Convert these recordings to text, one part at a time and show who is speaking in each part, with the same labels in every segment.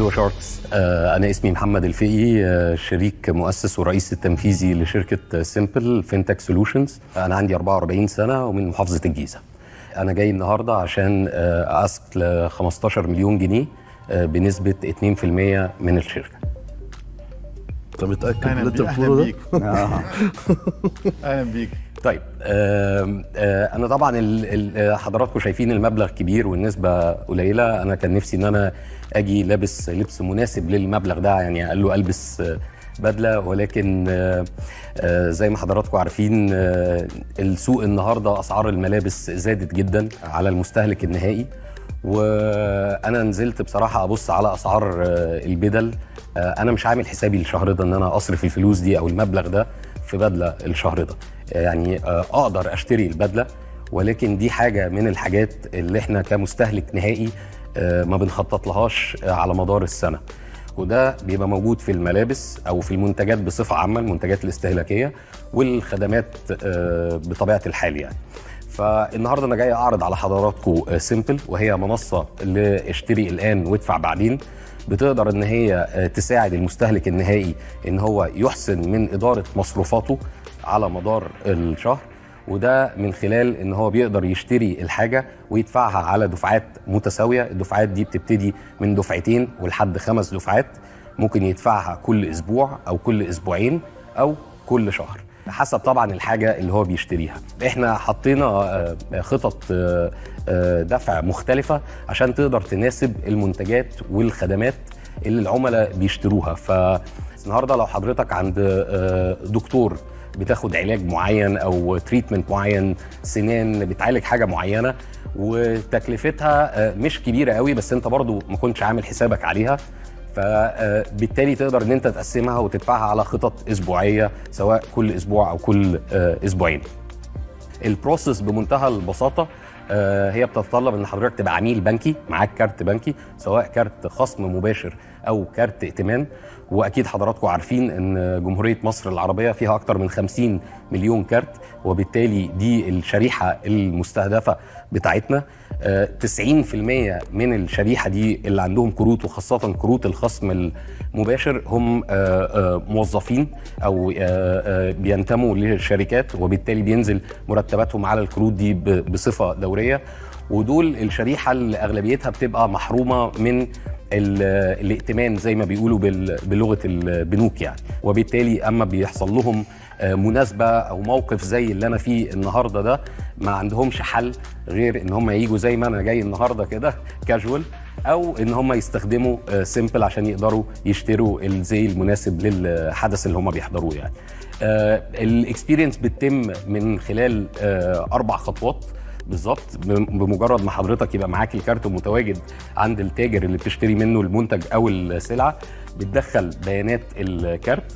Speaker 1: حلوة شاركس آه، أنا اسمي محمد الفقي آه، شريك مؤسس ورئيس التنفيذي لشركة سيمبل فينتك سولوشنز أنا عندي 44 سنة ومن محافظة الجيزة أنا جاي النهاردة عشان آه، أسك ل 15 مليون جنيه آه، بنسبة 2% من الشركة
Speaker 2: انت متاكد
Speaker 3: اهلا
Speaker 2: اللي انت
Speaker 3: بيك اهلا
Speaker 2: بتقوله ده؟
Speaker 3: بيك اهلا بيك
Speaker 1: طيب آم، آه، انا طبعا ال- ال- آه، حضراتكم شايفين المبلغ كبير والنسبه قليله انا كان نفسي ان انا اجي لابس لبس مناسب للمبلغ ده يعني قال له البس آه، بدله ولكن آه، آه، زي ما حضراتكم عارفين آه، السوق النهارده اسعار الملابس زادت جدا على المستهلك النهائي وانا نزلت بصراحه ابص على اسعار آه، البدل آه، انا مش عامل حسابي الشهر ده ان انا اصرف الفلوس دي او المبلغ ده في بدله الشهر ده يعني آه، اقدر اشتري البدله ولكن دي حاجه من الحاجات اللي احنا كمستهلك نهائي آه، ما بنخطط لهاش آه، على مدار السنه وده بيبقى موجود في الملابس او في المنتجات بصفه عامه المنتجات الاستهلاكيه والخدمات آه، بطبيعه الحال يعني فالنهارده انا جاي اعرض على حضراتكم سيمبل وهي منصه لاشتري الان وادفع بعدين بتقدر ان هي آه، تساعد المستهلك النهائي ان هو يحسن من اداره مصروفاته على مدار الشهر وده من خلال ان هو بيقدر يشتري الحاجه ويدفعها على دفعات متساويه الدفعات دي بتبتدي من دفعتين ولحد خمس دفعات ممكن يدفعها كل اسبوع او كل اسبوعين او كل شهر حسب طبعا الحاجه اللي هو بيشتريها احنا حطينا آه، خطط آه، آه، دفع مختلفه عشان تقدر تناسب المنتجات والخدمات اللي العملاء بيشتروها فالنهارده لو حضرتك عند آه، دكتور بتاخد علاج معين او تريتمنت معين سنان بتعالج حاجه معينه وتكلفتها آه، مش كبيره قوي بس انت برضو ما كنتش عامل حسابك عليها فبالتالي تقدر ان انت تقسمها وتدفعها على خطط اسبوعيه سواء كل اسبوع او كل آه، اسبوعين البروسيس بمنتهى البساطه آه، هي بتتطلب ان حضرتك تبقى عميل بنكي معاك كارت بنكي سواء كارت خصم مباشر او كارت ائتمان واكيد حضراتكم عارفين ان جمهوريه مصر العربيه فيها اكتر من 50 مليون كارت وبالتالي دي الشريحه المستهدفه بتاعتنا آه، 90% من الشريحه دي اللي عندهم كروت وخاصه كروت الخصم المباشر هم آه، آه، موظفين او آه، آه، بينتموا للشركات وبالتالي بينزل مرتباتهم على الكروت دي ب- بصفه دوريه ودول الشريحه اللي اغلبيتها بتبقى محرومه من ال- الائتمان زي ما بيقولوا بال- بلغه البنوك يعني وبالتالي اما بيحصل لهم آه، مناسبه او موقف زي اللي انا فيه النهارده ده ما عندهمش حل غير ان هم يجوا زي ما انا جاي النهارده كده كاجوال او ان هم يستخدموا سيمبل عشان يقدروا يشتروا الزي المناسب للحدث اللي هم بيحضروه يعني الاكسبيرينس بتتم من خلال آه، اربع خطوات بالظبط بم- بمجرد ما حضرتك يبقى معاك الكارت متواجد عند التاجر اللي بتشتري منه المنتج او السلعه بتدخل بيانات الكارت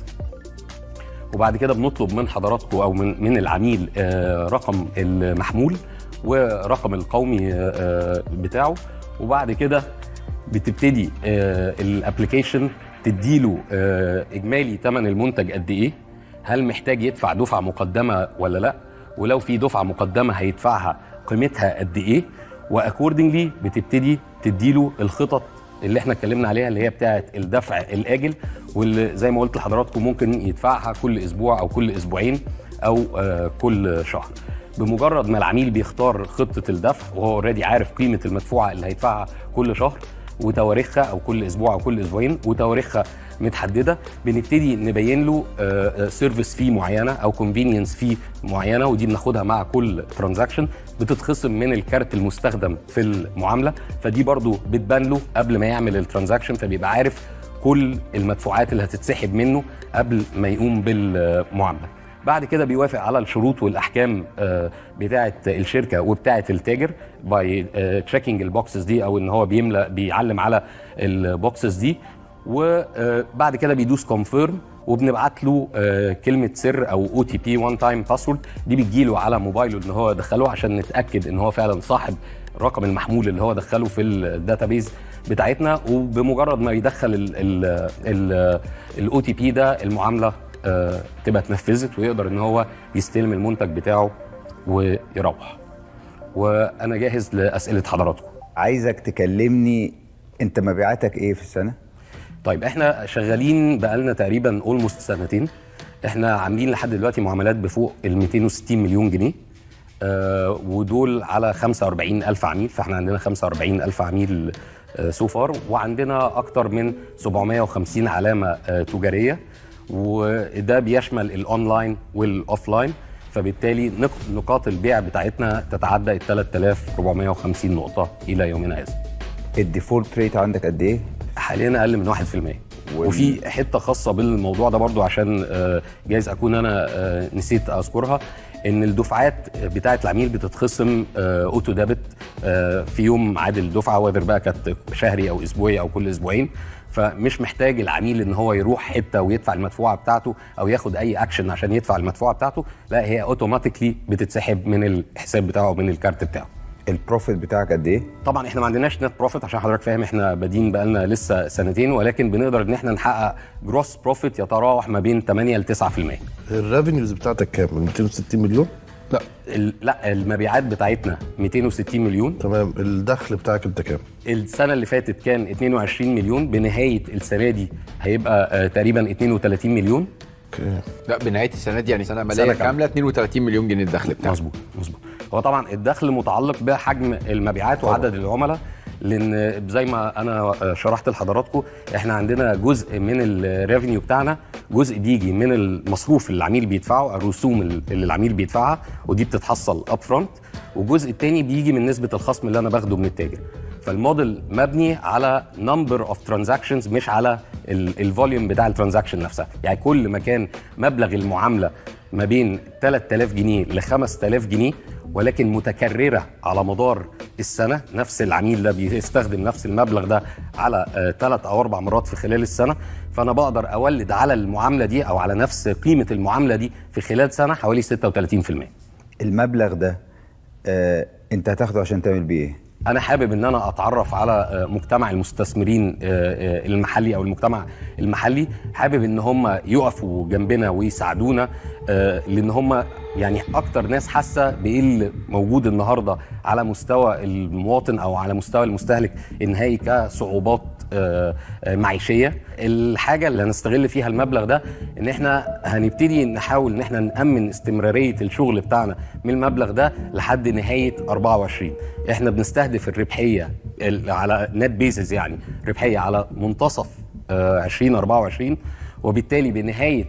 Speaker 1: وبعد كده بنطلب من حضراتكم او من من العميل آه، رقم المحمول ورقم القومي آه، آه، بتاعه وبعد كده بتبتدي الابلكيشن تديله آه، اجمالي ثمن المنتج قد ايه هل محتاج يدفع دفعه مقدمه ولا لا ولو في دفعه مقدمه هيدفعها قيمتها قد ايه واكوردنجلي بتبتدي تديله الخطط اللي احنا اتكلمنا عليها اللي هي بتاعه الدفع الاجل واللي زي ما قلت لحضراتكم ممكن يدفعها كل اسبوع او كل اسبوعين او آه كل شهر بمجرد ما العميل بيختار خطه الدفع وهو اوريدي عارف قيمه المدفوعه اللي هيدفعها كل شهر وتواريخها او كل اسبوع او كل اسبوعين وتواريخها متحدده بنبتدي نبين له سيرفيس في معينه او كونفينينس في معينه ودي بناخدها مع كل ترانزاكشن بتتخصم من الكارت المستخدم في المعامله فدي برضو بتبان له قبل ما يعمل الترانزاكشن فبيبقى عارف كل المدفوعات اللي هتتسحب منه قبل ما يقوم بالمعامله بعد كده بيوافق على الشروط والاحكام آه، بتاعه الشركه وبتاعه التاجر باي تشيكينج البوكسز دي او ان هو بيملى بيعلم على البوكسز دي وبعد كده بيدوس كونفيرم وبنبعت له آه، كلمه سر او او تي بي وان تايم باسورد دي بتجيله على موبايله ان هو يدخله عشان نتاكد ان هو فعلا صاحب الرقم المحمول اللي هو دخله في الداتابيز بتاعتنا وبمجرد ما يدخل الاو تي بي ده المعامله آه، تبقى اتنفذت ويقدر ان هو يستلم المنتج بتاعه ويروح وانا جاهز لاسئله حضراتكم
Speaker 4: عايزك تكلمني انت مبيعاتك ايه في السنه
Speaker 1: طيب احنا شغالين بقالنا تقريبا اولموست سنتين احنا عاملين لحد دلوقتي معاملات بفوق ال 260 مليون جنيه آه ودول على 45 ألف عميل فاحنا عندنا 45 ألف عميل سو فار وعندنا أكتر من 750 علامة آه تجارية وده بيشمل الأونلاين والأوفلاين فبالتالي نق- نقاط البيع بتاعتنا تتعدى ال 3450 نقطة إلى يومنا هذا
Speaker 4: الديفولت ريت عندك قد ايه؟
Speaker 1: حاليا اقل من 1%
Speaker 4: وال-
Speaker 1: وفي حته خاصه بالموضوع ده برضو عشان آه، جايز اكون انا آه، نسيت اذكرها ان الدفعات بتاعه العميل بتتخصم آه، اوتو ديبت آه، في يوم ميعاد الدفعه وذر بقى كانت شهري او اسبوعي او كل اسبوعين فمش محتاج العميل ان هو يروح حته ويدفع المدفوعه بتاعته او ياخد اي اكشن عشان يدفع المدفوعه بتاعته لا هي اوتوماتيكلي بتتسحب من الحساب بتاعه او من الكارت بتاعه
Speaker 4: البروفيت بتاعك قد ايه؟
Speaker 1: طبعا احنا ما عندناش نت بروفيت عشان حضرتك فاهم احنا بادين بقالنا لسه سنتين ولكن بنقدر ان احنا نحقق جروس بروفيت يتراوح ما بين 8 ل 9%
Speaker 2: الريفينيوز بتاعتك كام؟ 260 مليون؟
Speaker 3: لا
Speaker 1: ال- لا المبيعات بتاعتنا 260 مليون
Speaker 2: تمام الدخل بتاعك انت كام؟
Speaker 1: السنه اللي فاتت كان 22 مليون بنهايه السنه دي هيبقى آه، تقريبا 32 مليون
Speaker 2: اوكي
Speaker 5: لا بنهايه السنه دي يعني سنه ماليه
Speaker 1: سنة
Speaker 5: كامله 32 مليون جنيه الدخل بتاعك
Speaker 1: مظبوط مظبوط هو طبعا الدخل متعلق بحجم المبيعات وعدد العملاء لان زي ما انا شرحت لحضراتكم احنا عندنا جزء من الريفينيو بتاعنا جزء بيجي من المصروف اللي العميل بيدفعه الرسوم اللي العميل بيدفعها ودي بتتحصل اب فرونت والجزء الثاني بيجي من نسبه الخصم اللي انا باخده من التاجر فالموديل مبني على نمبر اوف ترانزاكشنز مش على الفوليوم بتاع الترانزاكشن نفسها يعني كل ما كان مبلغ المعامله ما بين 3000 جنيه ل 5000 جنيه ولكن متكرره على مدار السنه نفس العميل ده بيستخدم نفس المبلغ ده على ثلاث او اربع مرات في خلال السنه فانا بقدر اولد على المعامله دي او على نفس قيمه المعامله دي في خلال سنه حوالي 36%
Speaker 4: المبلغ ده آه انت هتاخده عشان تعمل بيه ايه؟
Speaker 1: انا حابب ان انا اتعرف على آه، مجتمع المستثمرين آه، آه، المحلي او المجتمع المحلي حابب ان هم يقفوا جنبنا ويساعدونا آه، لان هم يعني اكتر ناس حاسه بايه اللي موجود النهارده على مستوى المواطن او على مستوى المستهلك النهائي كصعوبات آه، آه، معيشيه الحاجه اللي هنستغل فيها المبلغ ده ان احنا هنبتدي نحاول ان احنا نامن استمراريه الشغل بتاعنا من المبلغ ده لحد نهايه 24 احنا بنستهدف الربحيه ال- على نت بيزز يعني ربحيه على منتصف آه، 2024 وبالتالي بنهايه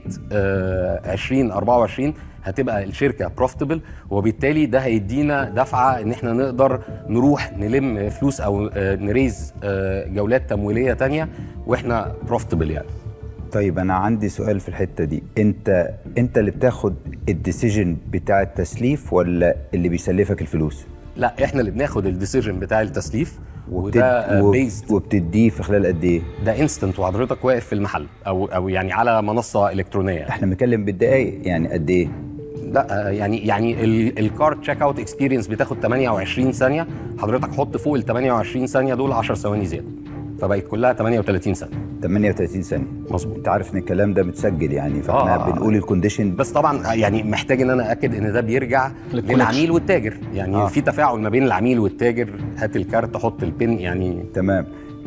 Speaker 1: آه، 2024 هتبقى الشركه بروفيتبل وبالتالي ده هيدينا دفعه ان احنا نقدر نروح نلم فلوس او آه، نريز آه، جولات تمويليه تانية واحنا بروفيتبل يعني
Speaker 4: طيب انا عندي سؤال في الحته دي انت انت اللي بتاخد الديسيجن بتاع التسليف ولا اللي بيسلفك الفلوس
Speaker 1: لا احنا اللي بناخد الديسيجن بتاع التسليف
Speaker 4: وبتد...
Speaker 1: وده
Speaker 4: وب-
Speaker 1: بيزد
Speaker 4: وبتديه في خلال قد ايه
Speaker 1: ده انستنت وحضرتك واقف في المحل او او يعني على منصه الكترونيه يعني.
Speaker 4: احنا بنتكلم بالدقايق يعني قد ايه
Speaker 1: لا آه، يعني يعني الكارد تشيك اوت اكسبيرينس بتاخد 28 ثانيه حضرتك حط فوق ال 28 ثانيه دول 10 ثواني زياده فبقت كلها 38 ثانيه
Speaker 4: 38 ثانيه
Speaker 1: مظبوط
Speaker 4: انت عارف ان الكلام ده متسجل يعني فاحنا
Speaker 1: آه.
Speaker 4: بنقول الكونديشن
Speaker 1: بس طبعا يعني محتاج ان انا اكد ان ده بيرجع للعميل والتاجر يعني
Speaker 4: آه.
Speaker 1: آه. في تفاعل ما بين العميل والتاجر هات الكارت حط البن يعني
Speaker 4: تمام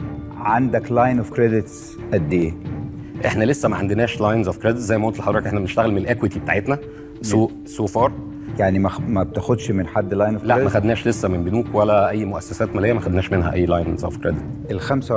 Speaker 4: عندك لاين اوف كريدتس قد ايه
Speaker 1: احنا لسه ما عندناش لاينز اوف كريدت زي ما قلت لحضرتك احنا بنشتغل من الاكويتي بتاعتنا سو سو فار
Speaker 4: يعني ما, ما بتاخدش من حد لاين اوف
Speaker 1: لا ما
Speaker 4: كريدت
Speaker 1: خدناش لسه من بنوك ولا اي مؤسسات ماليه ما خدناش منها اي لاينز اوف كريدت
Speaker 4: ال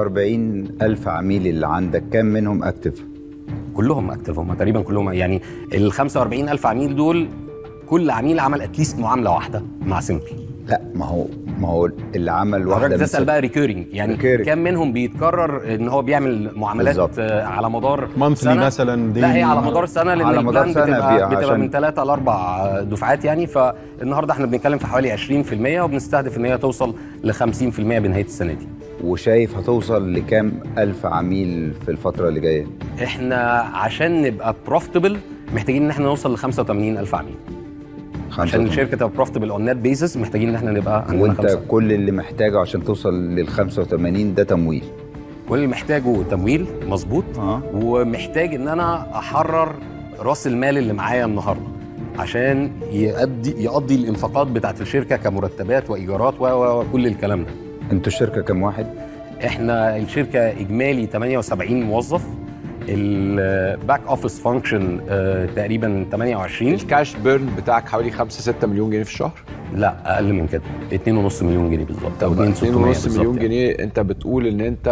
Speaker 4: 45 الف عميل اللي عندك كام منهم اكتف
Speaker 1: كلهم اكتف هم تقريبا كلهم يعني ال 45 الف عميل دول كل عميل عمل اتليست معامله واحده مع سيمبل
Speaker 4: لا ما هو ما هو اللي عمل واحده
Speaker 1: حضرتك
Speaker 4: من
Speaker 1: تسال
Speaker 4: ست-
Speaker 1: بقى ريكيرنج يعني
Speaker 4: Recurring.
Speaker 1: كام منهم بيتكرر ان هو بيعمل معاملات
Speaker 4: بالظبط.
Speaker 1: آه، على مدار
Speaker 3: Monthly
Speaker 1: سنة؟
Speaker 3: مثلاً دي-
Speaker 1: لا هي على مدار السنه لان
Speaker 4: على مدار
Speaker 1: البلان
Speaker 4: سنة
Speaker 1: بتبقى,
Speaker 4: بيها
Speaker 1: بتبقى
Speaker 4: عشان-
Speaker 1: من ثلاثه لاربع دفعات يعني فالنهارده احنا بنتكلم في حوالي 20% وبنستهدف ان هي توصل ل 50% بنهايه السنه دي
Speaker 4: وشايف هتوصل لكام الف عميل في الفتره اللي جايه
Speaker 1: احنا عشان نبقى بروفيتبل محتاجين ان احنا نوصل ل 85 الف عميل عشان
Speaker 4: 85.
Speaker 1: الشركه تبقى بروفيتبل اون نت بيزس محتاجين ان احنا نبقى عندنا
Speaker 4: وانت
Speaker 1: خمسة.
Speaker 4: كل اللي محتاجه عشان توصل لل 85 ده تمويل
Speaker 1: كل اللي محتاجه تمويل مظبوط
Speaker 4: اه
Speaker 1: ومحتاج ان انا احرر راس المال اللي معايا النهارده عشان يقضي يقضي الانفاقات بتاعت الشركه كمرتبات وايجارات و- و- وكل الكلام ده
Speaker 4: انتوا الشركه كام واحد
Speaker 1: احنا الشركه اجمالي 78 موظف الباك اوفيس فانكشن تقريبا 28
Speaker 5: الكاش بيرن بتاعك حوالي 5 6 مليون جنيه في الشهر
Speaker 1: لا اقل من كده 2.5 مليون جنيه بالظبط او 2.6
Speaker 5: 2.5 مليون جنيه انت بتقول ان انت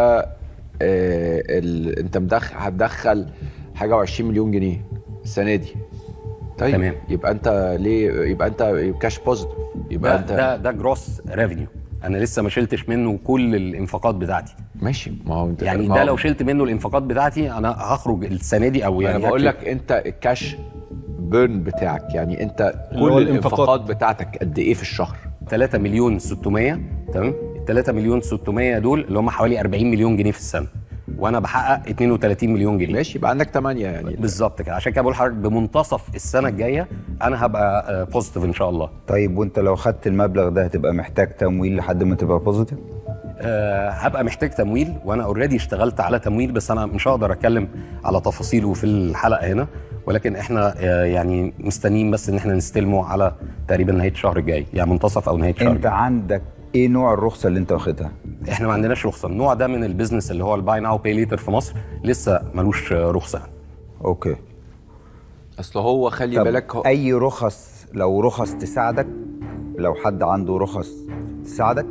Speaker 5: آه ال... انت مدخل هتدخل حاجه و20 مليون جنيه السنه دي طيب
Speaker 1: تمام.
Speaker 5: يبقى انت ليه يبقى انت كاش بوزيتيف يبقى
Speaker 1: ده
Speaker 5: انت
Speaker 1: ده ده جروس ريفينيو انا لسه ما شلتش منه كل الانفاقات بتاعتي
Speaker 5: ماشي ما هو انت
Speaker 1: يعني
Speaker 5: ما
Speaker 1: ده
Speaker 5: هو-
Speaker 1: لو شلت منه الانفاقات بتاعتي انا هخرج السنه دي او يعني
Speaker 5: انا بقول
Speaker 1: هكتب-
Speaker 5: لك انت الكاش بيرن بتاعك يعني انت
Speaker 3: اللي هو
Speaker 5: كل
Speaker 3: الانفاقات.
Speaker 5: الانفاقات بتاعتك قد ايه في الشهر
Speaker 1: 3 مليون 600 تمام ال 3 مليون 600 دول اللي هم حوالي 40 مليون جنيه في السنه وانا بحقق 32 مليون جنيه
Speaker 5: ماشي يبقى عندك 8 يعني
Speaker 1: بالظبط كده عشان كده بقول لحضرتك بمنتصف السنه الجايه انا هبقى بوزيتيف ان شاء الله
Speaker 4: طيب وانت لو خدت المبلغ ده هتبقى محتاج تمويل لحد ما تبقى بوزيتيف
Speaker 1: أه هبقى محتاج تمويل وانا اوريدي اشتغلت على تمويل بس انا مش هقدر اتكلم على تفاصيله في الحلقه هنا ولكن احنا آه، يعني مستنيين بس ان احنا نستلمه على تقريبا نهايه الشهر الجاي يعني منتصف او نهايه الشهر
Speaker 4: انت
Speaker 1: الجاي.
Speaker 4: عندك ايه نوع الرخصه اللي انت واخدها
Speaker 1: احنا ما عندناش رخصه النوع ده من البيزنس اللي هو الباي ناو باي ليتر في مصر لسه ملوش آه، رخصه
Speaker 4: اوكي
Speaker 5: اصل هو خلي
Speaker 4: طب
Speaker 5: بالك هو
Speaker 4: اي رخص لو رخص تساعدك لو حد عنده رخص تساعدك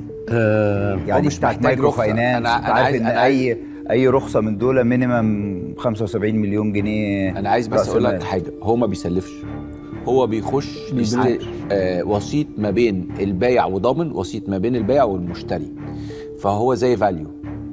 Speaker 1: آه
Speaker 4: يعني
Speaker 5: مش
Speaker 4: بتاعت
Speaker 5: محتاج
Speaker 4: مايكرو
Speaker 5: رخصة.
Speaker 4: فاينانس
Speaker 5: أنا-
Speaker 4: انت
Speaker 5: أنا
Speaker 4: عارف
Speaker 5: عايز-
Speaker 4: ان
Speaker 5: أنا عايز-
Speaker 4: اي اي رخصه من دول مينيمم 75 مليون جنيه
Speaker 5: انا عايز بس
Speaker 4: رأس
Speaker 5: اقول لك
Speaker 4: مال.
Speaker 5: حاجه هو ما بيسلفش هو بيخش يست...
Speaker 3: بيبيع.
Speaker 5: آه وسيط ما بين البايع وضامن وسيط ما بين البايع والمشتري فهو زي فاليو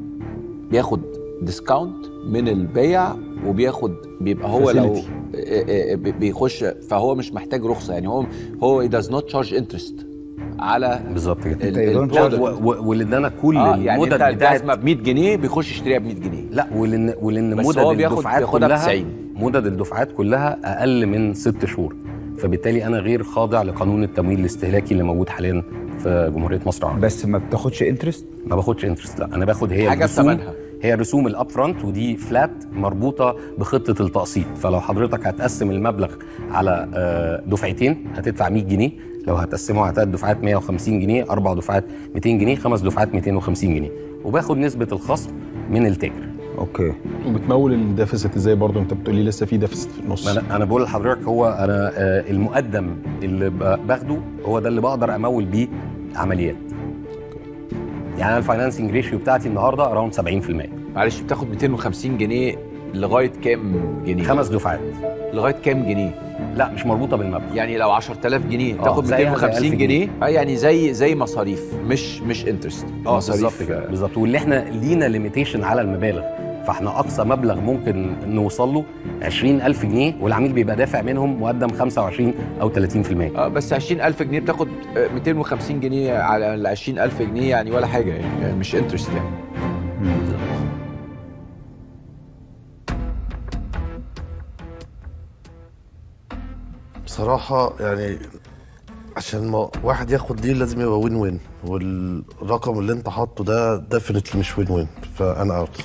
Speaker 5: بياخد ديسكاونت من البايع وبياخد بيبقى هو لو
Speaker 3: Facility.
Speaker 5: آه، آه، بي- بيخش فهو مش محتاج رخصه يعني هو هو does not charge interest على
Speaker 1: بالظبط كده
Speaker 5: ال-
Speaker 4: They don't
Speaker 5: البرودكت.
Speaker 1: و- و- واللي ادانا كل
Speaker 5: اه يعني
Speaker 1: المدد
Speaker 5: انت
Speaker 1: بتاعت
Speaker 5: الجزمه ب 100 جنيه بيخش يشتريها ب 100 جنيه
Speaker 1: لا ولان ولان
Speaker 5: بس
Speaker 1: مدد
Speaker 5: هو بياخد-
Speaker 1: الدفعات
Speaker 5: بياخدها
Speaker 1: كلها
Speaker 5: 90.
Speaker 1: مدد الدفعات كلها اقل من ست شهور فبالتالي انا غير خاضع لقانون التمويل الاستهلاكي اللي موجود حاليا في جمهوريه مصر العربيه
Speaker 4: بس ما بتاخدش انترست
Speaker 1: ما باخدش انترست لا انا باخد هي
Speaker 5: حاجة
Speaker 1: الرسوم
Speaker 5: بثمنها.
Speaker 1: هي رسوم الاب فرونت ودي فلات مربوطه بخطه التقسيط فلو حضرتك هتقسم المبلغ على آه، دفعتين هتدفع 100 جنيه لو هتقسمه على ثلاث دفعات 150 جنيه اربع دفعات 200 جنيه خمس دفعات 250 جنيه وباخد نسبه الخصم من التاجر
Speaker 4: اوكي
Speaker 3: وبتمول الديفيسيت ازاي برضو انت بتقولي لسه في ديفيسيت في النص
Speaker 1: ما انا انا بقول لحضرتك هو انا آه، المقدم اللي ب- باخده هو ده اللي بقدر امول بيه عمليات يعني انا الفاينانسنج ريشيو بتاعتي النهارده اراوند 70%
Speaker 5: معلش بتاخد 250 جنيه لغايه كام جنيه؟
Speaker 1: خمس دفعات
Speaker 5: لغايه كام جنيه؟
Speaker 1: لا مش مربوطه بالمبلغ
Speaker 5: يعني لو 10000 جنيه
Speaker 1: آه،
Speaker 5: تاخد
Speaker 1: زيها زي
Speaker 5: 250
Speaker 1: 1000
Speaker 5: جنيه
Speaker 1: جنيه.
Speaker 5: اه يعني زي زي مصاريف مش مش انترست
Speaker 1: اه بالظبط كده بالظبط واللي احنا لينا ليميتيشن على المبالغ فاحنا اقصى مبلغ ممكن نوصل له 20000 جنيه والعميل بيبقى دافع منهم مقدم 25 او 30%
Speaker 5: اه بس 20000 جنيه بتاخد آه، 250 جنيه على ال 20000 جنيه يعني ولا حاجه يعني يعني مش انترست يعني
Speaker 2: بصراحة يعني عشان ما واحد ياخد ديل لازم يبقى وين وين والرقم اللي انت حاطه ده ديفنتلي مش وين وين فانا اوت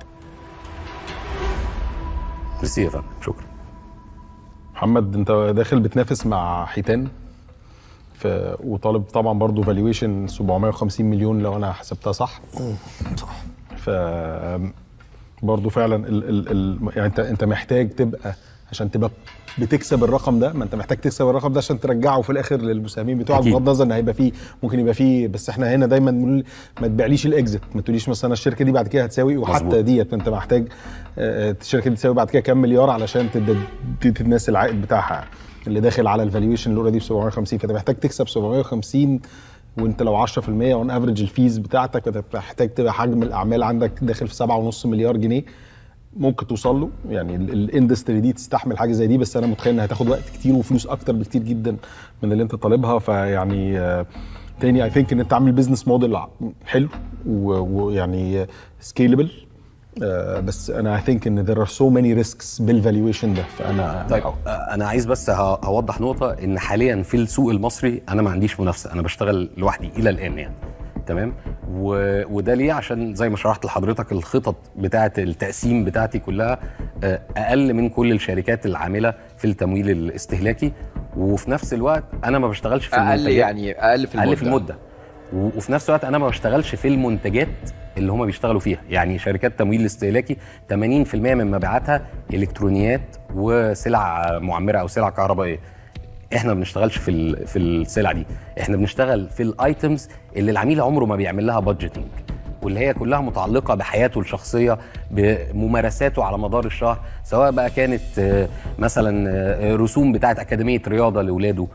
Speaker 1: ميرسي يا فندم شكرا
Speaker 3: محمد انت داخل بتنافس مع حيتان ف... وطالب طبعا برضو فالويشن 750 مليون لو انا حسبتها صح
Speaker 2: صح
Speaker 3: ف برضه فعلا ال ال ال يعني انت انت محتاج تبقى عشان تبقى بتكسب الرقم ده ما انت محتاج تكسب الرقم ده عشان ترجعه في الاخر للمساهمين بتوعك
Speaker 1: أكيد.
Speaker 3: بغض النظر ان هيبقى فيه ممكن يبقى فيه بس احنا هنا دايما بنقول ما تبيعليش الاكزit ما تقوليش مثلا الشركه دي بعد كده هتساوي وحتى
Speaker 1: مظبوط.
Speaker 3: ديت انت محتاج آه، الشركه دي تساوي بعد كده كام مليار علشان تدي تدي الناس العائد بتاعها اللي داخل على الفالويشن اللي اوريدي ب 750 فانت محتاج تكسب 750 وانت لو 10% اون افريج الفيز بتاعتك انت محتاج تبقى حجم الاعمال عندك داخل في 7.5 مليار جنيه ممكن توصل له يعني ال- الاندستري دي تستحمل حاجه زي دي بس انا متخيل انها هتاخد وقت كتير وفلوس اكتر بكتير جدا من اللي انت طالبها فيعني آه، تاني اي ثينك ان انت عامل بزنس موديل حلو و- ويعني سكيلبل بس انا اي ثينك ان there are so many risks بالفالويشن ده فانا
Speaker 1: طيب آه، انا عايز بس ه- هوضح نقطه ان حاليا في السوق المصري انا ما عنديش منافسه انا بشتغل لوحدي الى الان يعني تمام و... وده ليه عشان زي ما شرحت لحضرتك الخطط بتاعه التقسيم بتاعتي كلها آه، اقل من كل الشركات العامله في التمويل الاستهلاكي وفي نفس الوقت انا ما بشتغلش في
Speaker 5: اقل
Speaker 1: المنتجات.
Speaker 5: يعني اقل في المده
Speaker 1: اقل في المده و- وفي نفس الوقت انا ما بشتغلش في المنتجات اللي هم بيشتغلوا فيها يعني شركات التمويل الاستهلاكي 80% من مبيعاتها الكترونيات وسلع معمره او سلع كهربائيه احنا ما بنشتغلش في ال- في السلع دي احنا بنشتغل في الايتمز اللي العميل عمره ما بيعمل لها بادجيتنج واللي هي كلها متعلقه بحياته الشخصيه بممارساته على مدار الشهر سواء بقى كانت آه، مثلا آه، رسوم بتاعه اكاديميه رياضه لاولاده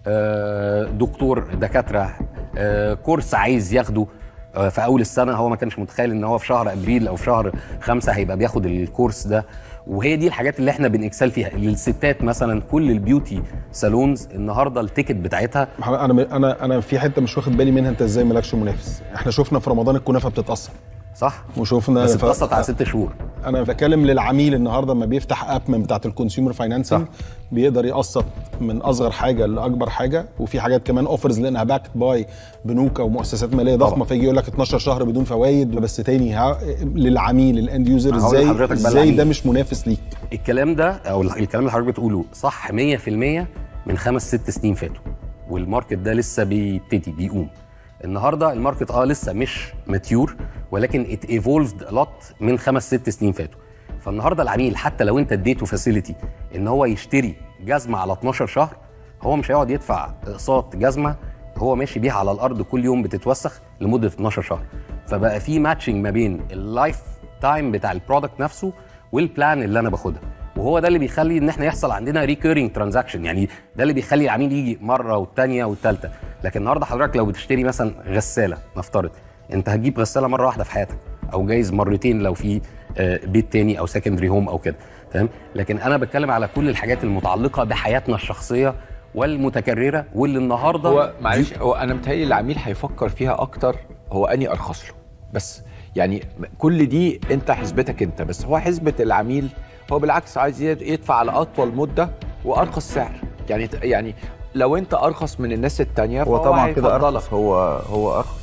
Speaker 1: آه، دكتور دكاتره آه، كورس عايز ياخده آه، في اول السنه هو ما كانش متخيل ان هو في شهر ابريل او في شهر خمسة هيبقى بياخد الكورس ده وهي دي الحاجات اللي احنا بنكسل فيها للستات مثلا كل البيوتي سالونز النهارده التيكت بتاعتها
Speaker 3: محمد، انا انا انا في حته مش واخد بالي منها انت ازاي مالكش منافس احنا شفنا في رمضان الكنافه بتتاثر
Speaker 1: صح
Speaker 3: وشفنا
Speaker 1: بس
Speaker 3: ف-
Speaker 1: اتقسط على ست شهور
Speaker 3: انا بتكلم للعميل النهارده لما بيفتح اب من بتاعه الكونسيومر فاينانسنج بيقدر يقسط من اصغر حاجه لاكبر حاجه وفي حاجات كمان اوفرز لانها باكت باي بنوك او مؤسسات ماليه ضخمه
Speaker 1: طبعا.
Speaker 3: فيجي يقول لك 12 شهر بدون فوائد بس تاني ها للعميل الاند يوزر
Speaker 1: هقول
Speaker 3: ازاي
Speaker 1: لحضرتك بقى
Speaker 3: ازاي
Speaker 1: العميل.
Speaker 3: ده مش منافس ليك
Speaker 1: الكلام ده او الكلام اللي حضرتك بتقوله صح 100% من خمس ست سنين فاتوا والماركت ده لسه بيبتدي بيقوم النهارده الماركت اه لسه مش ماتيور ولكن ات ايفولفد لوت من خمس ست سنين فاتوا فالنهارده العميل حتى لو انت اديته فاسيلتي ان هو يشتري جزمه على 12 شهر هو مش هيقعد يدفع اقساط جزمه هو ماشي بيها على الارض كل يوم بتتوسخ لمده 12 شهر فبقى في ماتشنج ما بين اللايف تايم بتاع البرودكت نفسه والبلان اللي انا باخدها وهو ده اللي بيخلي ان احنا يحصل عندنا ريكيرنج ترانزاكشن يعني ده اللي بيخلي العميل يجي مره والثانيه والثالثه لكن النهارده حضرتك لو بتشتري مثلا غساله نفترض انت هتجيب غساله مره واحده في حياتك او جايز مرتين لو في آه، بيت تاني او سكندري هوم او كده تمام لكن انا بتكلم على كل الحاجات المتعلقه بحياتنا الشخصيه والمتكرره واللي النهارده
Speaker 5: هو معلش هو انا متهيألي العميل هيفكر فيها اكتر هو اني ارخص له بس يعني كل دي انت حسبتك انت بس هو حسبه العميل هو بالعكس عايز يدفع على اطول مده وارخص سعر يعني يعني لو انت ارخص من الناس التانية
Speaker 4: هو
Speaker 5: فهو
Speaker 4: طبعا كده
Speaker 5: هيفضلك.
Speaker 4: ارخص هو هو ارخص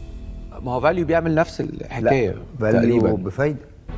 Speaker 5: ما هو فاليو بيعمل نفس الحكايه
Speaker 4: فاليو
Speaker 5: تقريبا
Speaker 4: بفايده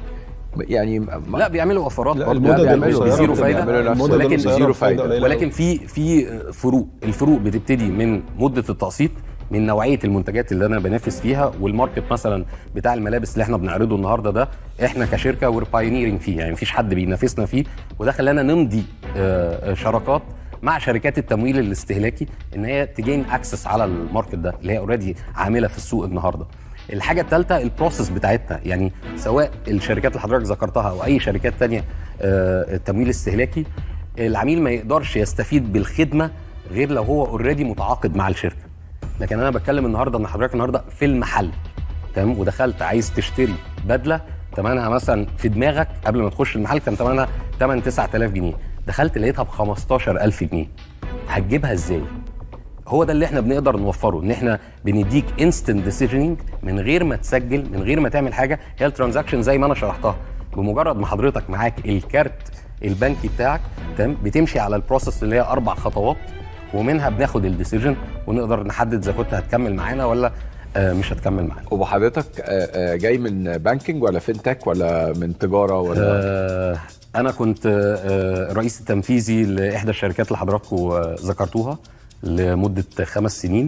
Speaker 5: يعني ما-
Speaker 1: لا بيعملوا اوفرات
Speaker 3: لا
Speaker 1: برضه
Speaker 3: المدة
Speaker 5: بيعملوا
Speaker 3: القصيرة
Speaker 1: بزيرو
Speaker 3: بتبقى-
Speaker 1: فايده
Speaker 5: بيعملوا نفس
Speaker 3: المدة
Speaker 1: ولكن
Speaker 3: القصيرة
Speaker 5: زيرو
Speaker 3: بفايدة
Speaker 5: فايدة.
Speaker 3: قليلة
Speaker 1: ولكن في في فروق الفروق بتبتدي من مده التقسيط من نوعيه المنتجات اللي انا بنافس فيها والماركت مثلا بتاع الملابس اللي احنا بنعرضه النهارده ده احنا كشركه وير بايونيرنج فيه يعني مفيش حد بينافسنا فيه وده خلانا نمضي آه، آه، شراكات مع شركات التمويل الاستهلاكي ان هي تجين اكسس على الماركت ده اللي هي اوريدي عامله في السوق النهارده الحاجه الثالثه البروسيس بتاعتها يعني سواء الشركات اللي حضرتك ذكرتها او اي شركات تانية آه، التمويل الاستهلاكي العميل ما يقدرش يستفيد بالخدمه غير لو هو اوريدي متعاقد مع الشركه لكن انا بتكلم النهارده ان حضرتك النهارده في المحل تمام ودخلت عايز تشتري بدله ثمنها مثلا في دماغك قبل ما تخش المحل كان ثمنها 8 9000 جنيه دخلت لقيتها ب 15000 جنيه هتجيبها ازاي هو ده اللي احنا بنقدر نوفره ان احنا بنديك انستنت ديسيجننج من غير ما تسجل من غير ما تعمل حاجه هي الترانزاكشن زي ما انا شرحتها بمجرد ما حضرتك معاك الكارت البنكي بتاعك تمام بتمشي على البروسيس اللي هي اربع خطوات ومنها بناخد الديسيجن ونقدر نحدد اذا كنت هتكمل معانا ولا آه، مش هتكمل معانا
Speaker 5: وحضرتك آه، آه، جاي من بانكينج ولا فينتك ولا من تجاره ولا
Speaker 1: آه، انا كنت آه، الرئيس التنفيذي لاحدى الشركات اللي حضراتكم آه، ذكرتوها لمده خمس سنين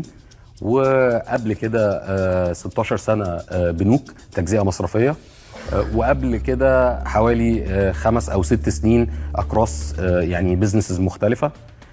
Speaker 1: وقبل كده آه، 16 سنه آه، بنوك تجزئه مصرفيه آه، وقبل كده حوالي آه، خمس او ست سنين اكروس يعني بزنسز مختلفه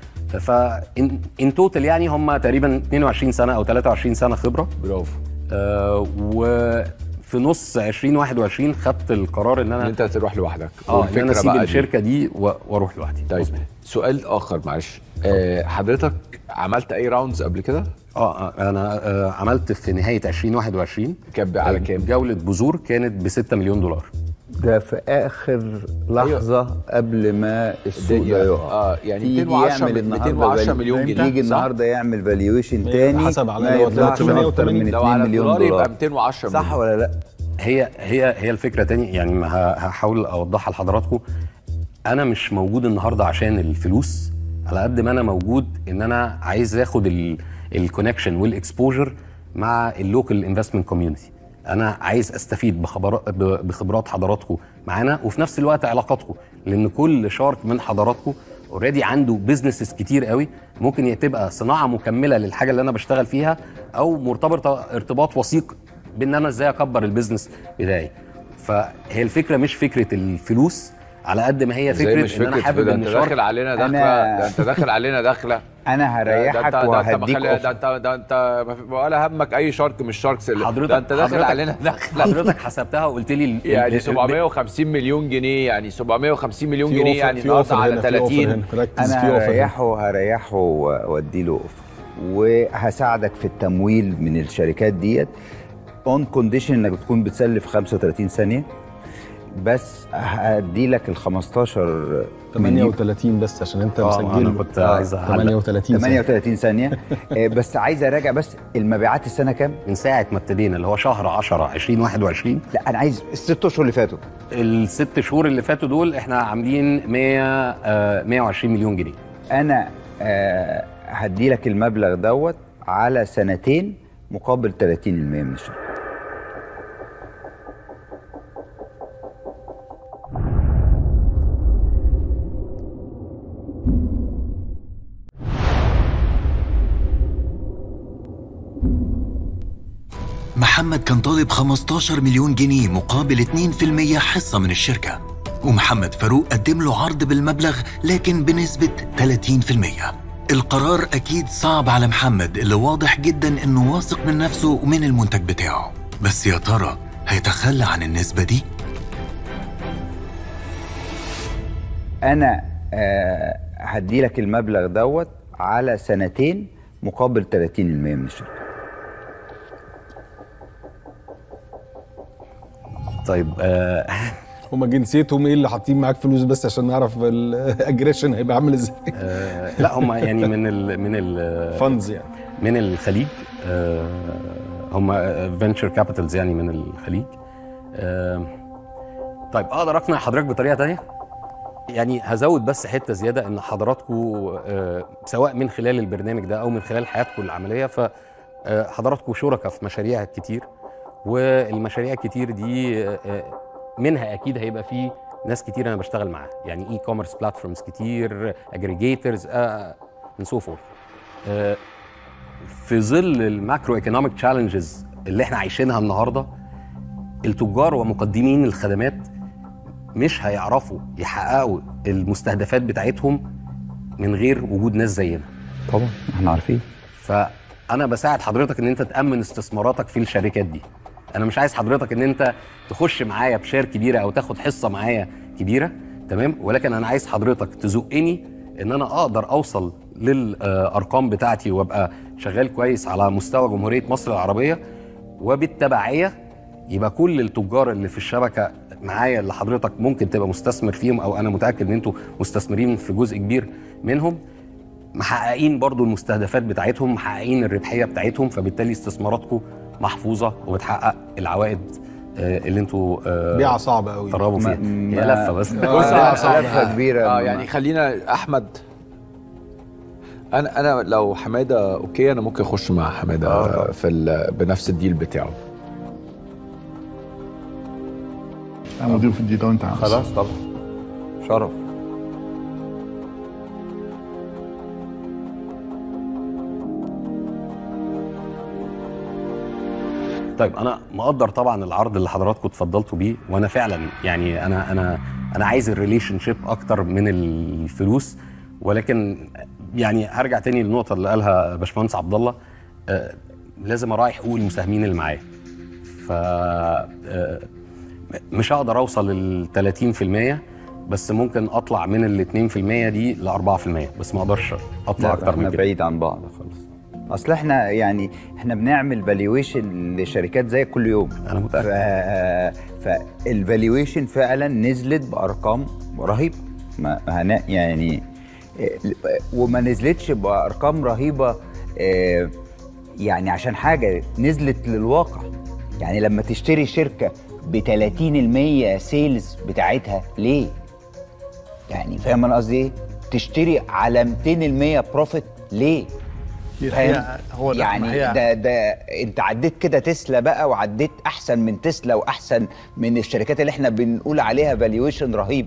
Speaker 1: فان ان توتال يعني هم تقريبا 22 سنه او 23 سنه خبره
Speaker 5: برافو
Speaker 1: آه، وفي نص 2021 خدت القرار ان
Speaker 5: ان
Speaker 1: انا
Speaker 5: انت تروح لوحدك
Speaker 1: اه ان انا اسيب
Speaker 5: دي.
Speaker 1: الشركه دي و- واروح لوحدي
Speaker 5: طيب
Speaker 1: مظبوط.
Speaker 5: سؤال اخر معلش آه، حضرتك عملت اي راوندز قبل كده
Speaker 1: اه آه، انا آه عملت في نهايه 2021
Speaker 5: كان على كام
Speaker 1: جوله بذور كانت ب 6 مليون دولار
Speaker 4: ده في اخر لحظه قبل ما السوق
Speaker 5: الدنيا-
Speaker 4: ده يقع
Speaker 5: آه، يعني
Speaker 4: يجي
Speaker 5: 210
Speaker 4: يعمل النهارده
Speaker 5: 210
Speaker 4: value-
Speaker 5: مليون جنيه،
Speaker 4: يجي
Speaker 5: صح؟
Speaker 4: النهارده يعمل فالويشن تاني
Speaker 3: حسب على
Speaker 4: ما
Speaker 3: لو
Speaker 4: يطلعش
Speaker 3: طلعت
Speaker 4: اكتر من
Speaker 3: 180
Speaker 5: لو
Speaker 4: 2
Speaker 5: على
Speaker 4: مليون
Speaker 5: الدولار يبقى
Speaker 4: دولار
Speaker 5: 210 مليون
Speaker 4: صح ولا لا؟
Speaker 1: هي هي هي الفكره تاني يعني ما ه- هحاول اوضحها لحضراتكم انا مش موجود النهارده عشان الفلوس على قد ما انا موجود ان انا عايز اخد الكونكشن والاكسبوجر مع اللوكال انفستمنت كوميونتي انا عايز استفيد بخبرات ب- بخبرات حضراتكم معانا وفي نفس الوقت علاقاتكم لان كل شارك من حضراتكم اوريدي عنده بيزنسز كتير قوي ممكن تبقى صناعه مكمله للحاجه اللي انا بشتغل فيها او مرتبطه ارتباط وثيق بان انا ازاي اكبر البيزنس بتاعي فهي الفكره مش فكره الفلوس على قد ما هي
Speaker 5: ازاي
Speaker 1: فكره
Speaker 5: مش
Speaker 1: ان انا
Speaker 5: فكره
Speaker 1: حابب
Speaker 5: ده
Speaker 1: ان
Speaker 5: انت داخل
Speaker 1: شارك
Speaker 5: علينا
Speaker 4: أنا-
Speaker 5: داخله ده انت داخل علينا داخله
Speaker 4: انا
Speaker 5: ده- ده
Speaker 4: هريحك
Speaker 5: انت- ده انت
Speaker 4: وهديك
Speaker 5: مخلي-
Speaker 4: اوفر
Speaker 5: ده انت ده انت ما في- ولا همك اي شارك مش شاركس اللي-
Speaker 1: حضرتك
Speaker 5: ده انت داخل
Speaker 1: حضرتك-
Speaker 5: علينا داخله
Speaker 1: حضرتك حسبتها وقلت لي ال-
Speaker 5: يعني
Speaker 1: ال-
Speaker 5: 750 مليون جنيه يعني 750 مليون
Speaker 3: في
Speaker 5: جنيه
Speaker 3: أوفر-
Speaker 5: يعني
Speaker 3: في
Speaker 5: النهارده
Speaker 3: أوفر
Speaker 5: على
Speaker 3: هنا، في أوفر
Speaker 5: 30
Speaker 3: هنا. ركز
Speaker 4: انا
Speaker 3: في اوفر هنا.
Speaker 4: هريحه هريحه وادي له اوفر وهساعدك في التمويل من الشركات ديت اون كونديشن انك تكون بتسلف 35 ثانيه بس هدي لك ال 15 مليون
Speaker 3: 38 بس عشان انت
Speaker 1: آه،
Speaker 3: مسجل
Speaker 1: أنا كنت عايز أعلق.
Speaker 3: 38 ثانية.
Speaker 4: 38 ثانيه آه، بس عايز اراجع بس المبيعات السنه كام؟
Speaker 1: من ساعه ما ابتدينا اللي هو شهر 10 2021
Speaker 4: لا انا عايز الست اشهر اللي فاتوا
Speaker 1: الست شهور اللي فاتوا دول احنا عاملين 100 آه 120 مليون جنيه
Speaker 4: انا آه هدي لك المبلغ دوت على سنتين مقابل 30% من الشركه
Speaker 6: محمد كان طالب 15 مليون جنيه مقابل 2% حصة من الشركة ومحمد فاروق قدم له عرض بالمبلغ لكن بنسبة 30% القرار أكيد صعب على محمد اللي واضح جدا إنه واثق من نفسه ومن المنتج بتاعه بس يا ترى هيتخلى عن النسبة دي؟
Speaker 4: انا آه هدي لك المبلغ دوت على سنتين مقابل 30% من الشركه
Speaker 1: طيب آه
Speaker 3: هما جنسيتهم ايه اللي حاطين معاك فلوس بس عشان نعرف الاجريشن هيبقى عامل ازاي
Speaker 1: آه لا هم يعني من ال من ال
Speaker 3: فاندز يعني
Speaker 1: من الخليج آه هم فينشر كابيتالز يعني من الخليج آه طيب اقدر اقنع حضرتك بطريقه تانية يعني هزود بس حته زياده ان حضراتكم آه سواء من خلال البرنامج ده او من خلال حياتكم العمليه فحضراتكم شركاء في مشاريع كتير والمشاريع الكتير دي آه، آه، منها اكيد هيبقى فيه ناس كتير انا بشتغل معاها يعني اي كوميرس بلاتفورمز كتير اجريجيتورز اند سو فورث في ظل الماكرو ايكونوميك تشالنجز اللي احنا عايشينها النهارده التجار ومقدمين الخدمات مش هيعرفوا يحققوا المستهدفات بتاعتهم من غير وجود ناس زينا
Speaker 4: طبعا احنا عارفين
Speaker 1: فانا بساعد حضرتك ان انت تامن استثماراتك في الشركات دي انا مش عايز حضرتك ان انت تخش معايا بشير كبيره او تاخد حصه معايا كبيره تمام ولكن انا عايز حضرتك تزقني ان انا اقدر اوصل للارقام بتاعتي وابقى شغال كويس على مستوى جمهوريه مصر العربيه وبالتبعيه يبقى كل التجار اللي في الشبكه معايا اللي حضرتك ممكن تبقى مستثمر فيهم او انا متاكد ان انتوا مستثمرين في جزء كبير منهم محققين برضو المستهدفات بتاعتهم محققين الربحيه بتاعتهم فبالتالي استثماراتكم محفوظه وبتحقق العوائد آه، اللي انتوا آه،
Speaker 3: بيعه صعبه قوي
Speaker 1: ترغبوا فيها
Speaker 4: ما-
Speaker 1: هي لفه بس
Speaker 3: آه،
Speaker 5: بص
Speaker 3: لا،
Speaker 5: أنا-
Speaker 3: صعب.
Speaker 4: لفة كبيرة.
Speaker 5: اه يعني خلينا احمد انا انا لو حماده اوكي انا ممكن اخش مع حماده
Speaker 2: آه.
Speaker 5: في ال- بنفس الديل بتاعه
Speaker 7: انا مدير في الدي لو انت عاوز
Speaker 4: خلاص طبعا شرف
Speaker 1: طيب انا مقدر طبعا العرض اللي حضراتكم اتفضلتوا بيه وانا فعلا يعني انا انا انا عايز الريليشن شيب اكتر من الفلوس ولكن يعني هرجع تاني للنقطه اللي قالها باشمهندس عبد الله آه، لازم اراعي حقوق المساهمين اللي معايا ف آه، مش هقدر اوصل لل 30% بس ممكن اطلع من ال 2% دي ل 4% بس ما اقدرش اطلع
Speaker 4: لا
Speaker 1: اكتر
Speaker 4: احنا
Speaker 1: من كده
Speaker 4: بعيد عن بعض خالص اصل احنا يعني احنا بنعمل فالويشن لشركات زي كل يوم
Speaker 1: أنا متأكد.
Speaker 4: ف... فالفالويشن فعلا نزلت بارقام رهيبه ما هن... يعني إيه، وما نزلتش بارقام رهيبه إيه، يعني عشان حاجه نزلت للواقع يعني لما تشتري شركه ب 30% سيلز بتاعتها ليه؟ يعني فاهم انا قصدي ايه؟ تشتري على 200% بروفيت ليه؟ فاهم؟
Speaker 7: هو ده
Speaker 4: يعني
Speaker 7: ما هي-
Speaker 4: ده ده انت عديت كده تسلا بقى وعديت احسن من تسلا واحسن من الشركات اللي احنا بنقول عليها فالويشن رهيب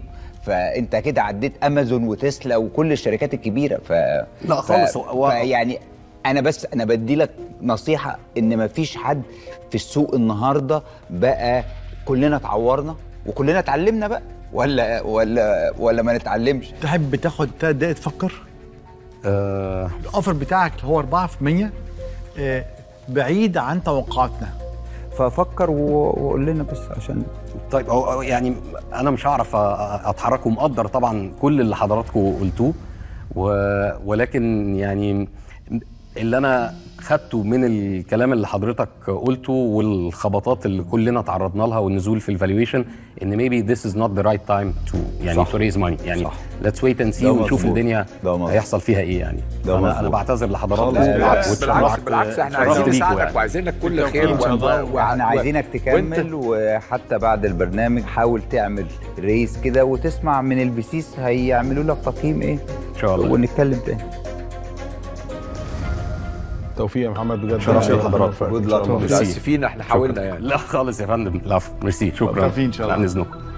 Speaker 4: فانت كده عديت امازون وتسلا وكل الشركات الكبيره ف
Speaker 1: لا خالص، هو-
Speaker 4: يعني انا بس انا بدي لك نصيحه ان مفيش حد في السوق النهارده بقى كلنا اتعورنا وكلنا اتعلمنا بقى ولا ولا ولا ما نتعلمش
Speaker 8: تحب تاخد ثلاث دقايق تفكر
Speaker 1: آه
Speaker 8: الاوفر بتاعك اللي هو 4% آه، بعيد عن توقعاتنا
Speaker 4: ففكر و- وقول لنا بس عشان
Speaker 1: طيب هو هو يعني انا مش هعرف أ- أ- اتحرك ومقدر طبعا كل اللي حضراتكم قلتوه و- ولكن يعني اللي انا خدته من الكلام اللي حضرتك قلته والخبطات اللي كلنا تعرضنا لها والنزول في الفالويشن ان maybe this is not the right time to يعني
Speaker 4: صح.
Speaker 1: to raise money يعني
Speaker 4: صح.
Speaker 1: let's wait and see
Speaker 4: ده
Speaker 1: ونشوف
Speaker 4: مظبوط.
Speaker 1: الدنيا
Speaker 4: ده مظبوط.
Speaker 1: هيحصل فيها ايه يعني
Speaker 4: ده
Speaker 1: انا انا
Speaker 4: مظبوط.
Speaker 1: بعتذر لحضراتكم
Speaker 3: خالص.
Speaker 1: واتشرفت-
Speaker 5: بالعكس بالعكس بالعكس احنا
Speaker 1: اتشرفت
Speaker 5: عايزين
Speaker 1: بيكم
Speaker 5: نساعدك
Speaker 1: يعني.
Speaker 5: وعايزين لك كل خير
Speaker 3: إن شاء الله.
Speaker 5: و- و-
Speaker 4: احنا
Speaker 5: و-
Speaker 4: عايزينك
Speaker 5: وانت-
Speaker 4: تكمل وحتى بعد البرنامج حاول تعمل ريس كده وتسمع من البسيس هيعملوا لك تقييم ايه
Speaker 1: ان شاء الله
Speaker 4: ونتكلم تاني
Speaker 3: توفيق يا محمد بجد
Speaker 1: شرف
Speaker 3: شكراً.
Speaker 1: لحضرتك.
Speaker 4: Good luck.
Speaker 5: متاسفين احنا حاولنا يعني
Speaker 1: لا خالص يا فندم لا ميرسي شكرا
Speaker 7: بالتوفيق إن شاء الله.
Speaker 1: عن اذنكم